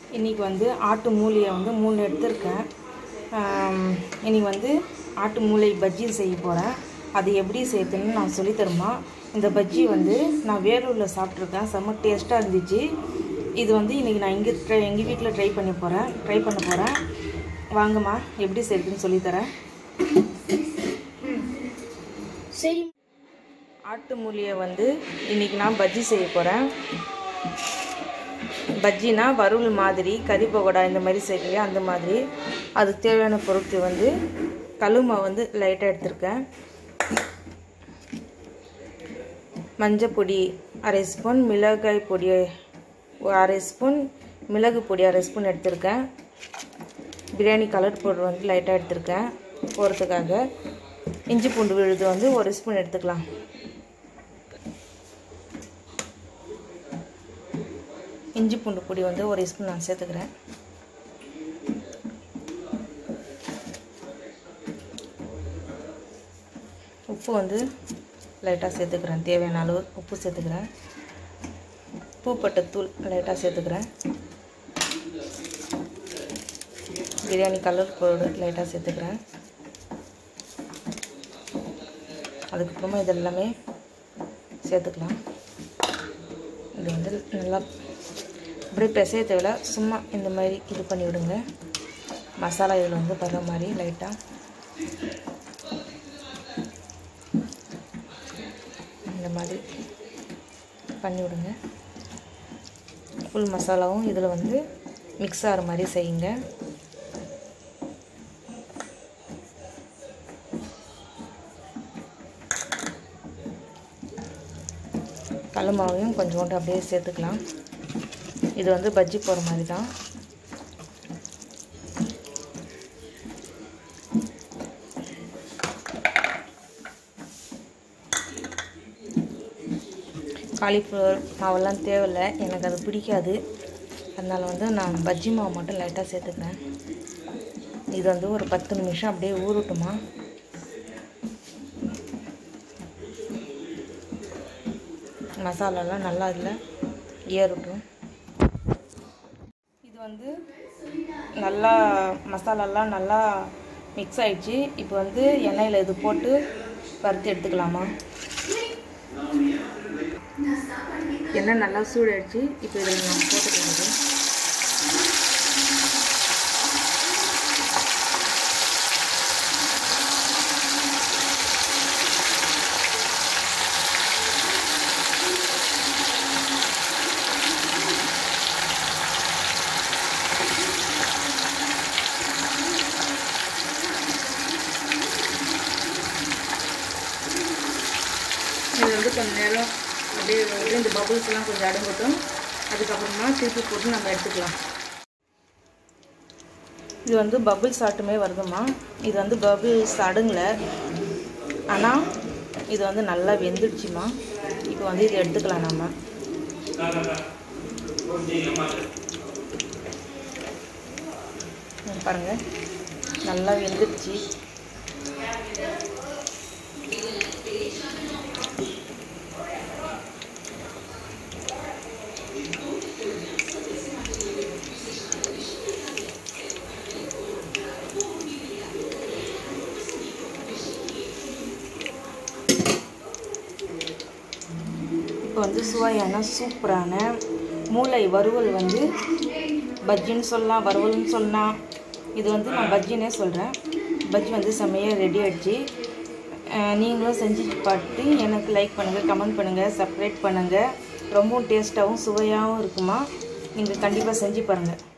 இன்றைக்கி வந்து ஆட்டு மூலியை வந்து மூணு எடுத்திருக்கேன் ஆம், இன்னைக்கு வந்து ஆட்டு மூளை பஜ்ஜி செய்ய போகிறேன் அது எப்படி செய்யுதுன்னு நான் சொல்லித்தருமா இந்த பஜ்ஜி வந்து நான் வேலூரில் சாப்பிட்ருக்கேன் செம்ம டேஸ்ட்டாக இருந்துச்சு இது வந்து இன்றைக்கி நான் இங்கே ட்ரை எங்கள் வீட்டில் ட்ரை பண்ணி போகிறேன் ட்ரை பண்ண போகிறேன் வாங்கம்மா எப்படி செய்யுதுன்னு சொல்லித்தரேன் சரி ஆட்டு மூலியை வந்து இன்றைக்கி நான் பஜ்ஜி செய்ய போகிறேன் பஜ்ஜினா வறுவல் மாதிரி கறி பகோடா இந்த மாதிரி செய்யலையா அந்த மாதிரி அதுக்கு தேவையான பொருட்கள் வந்து கழுமா வந்து லைட்டாக எடுத்திருக்கேன் மஞ்சள் பொடி அரை ஸ்பூன் மிளகாய் பொடி ஒரு அரை ஸ்பூன் மிளகு பொடி அரை ஸ்பூன் எடுத்திருக்கேன் பிரியாணி கலர் பவுடர் வந்து லைட்டாக எடுத்திருக்கேன் போகிறதுக்காக இஞ்சி பூண்டு விழுது வந்து ஒரு ஸ்பூன் எடுத்துக்கலாம் இஞ்சி பூண்டு பொடி வந்து ஒரு ஸ்பூன் நான் சேர்த்துக்கிறேன் உப்பு வந்து லைட்டாக சேர்த்துக்கிறேன் தேவையான அளவு உப்பு சேர்த்துக்கிறேன் பூப்பட்ட தூள் லைட்டாக சேர்த்துக்கிறேன் பிரியாணி கலர் பவுடர் லைட்டாக சேர்த்துக்கிறேன் அதுக்கப்புறமா இது எல்லாமே சேர்த்துக்கலாம் இது வந்து நல்லா அப்படியே பிசைய தேவையில்ல சும்மா இந்த மாதிரி இது பண்ணி விடுங்க மசாலா இதில் வந்து வர்ற மாதிரி லைட்டாக இந்த மாதிரி பண்ணி விடுங்க ஃபுல் மசாலாவும் இதில் வந்து மிக்ஸ் ஆகிற மாதிரி செய்யுங்க கடல மாவையும் கொஞ்சோண்டு அப்படியே சேர்த்துக்கலாம் இது வந்து பஜ்ஜி போகிற மாதிரி தான் காலிஃப்ளவர் மாவெல்லாம் தேவையில்லை எனக்கு அது பிடிக்காது அதனால் வந்து நான் பஜ்ஜி மாவு மட்டும் லைட்டாக சேர்த்துக்கிறேன் இது வந்து ஒரு பத்து நிமிஷம் அப்படியே ஊறட்டுமா மசாலாலாம் நல்லா இதில் ஏறட்டும் இது வந்து நல்லா மசாலாலாம் நல்லா மிக்ஸ் ஆயிடுச்சு இப்போ வந்து எண்ணெயில் இது போட்டு வறுத்து எடுத்துக்கலாமா எண்ணெய் நல்லா சூடாயிடுச்சு இப்போ இதில் நம்ம போட்டுக்கலாம் இது. இது வந்து கொஞ்சம் நேரம் அப்படியே வந்து இந்த பபுள்ஸ்லாம் கொஞ்சம் அடங்கட்டும் அதுக்கப்புறமா திருப்பி போட்டு நம்ம எடுத்துக்கலாம் இது வந்து பபுள்ஸ் ஆட்டுமே வருதுமா இது வந்து பபுள்ஸ் அடங்கலை ஆனால் இது வந்து நல்லா வெந்துடுச்சுமா இப்போ வந்து இது எடுத்துக்கலாம் நம்ம இங்க பாருங்க நல்லா வெந்துடுச்சு இப்போ வந்து சுவையான சூப்பரான மூளை வறுவல் வந்து பஜ்ஜின்னு சொல்லலாம் வறுவல்னு சொல்லலாம் இது வந்து நான் பஜ்ஜினே சொல்கிறேன் பஜ்ஜி வந்து செம்மையாக ரெடி ஆகிடுச்சு நீங்களும் செஞ்சு பார்த்து எனக்கு லைக் பண்ணுங்கள் கமெண்ட் பண்ணுங்கள் சப்ஸ்கிரைப் பண்ணுங்கள் ரொம்பவும் டேஸ்ட்டாகவும் சுவையாகவும் இருக்குமா நீங்கள் கண்டிப்பாக செஞ்சு பாருங்கள்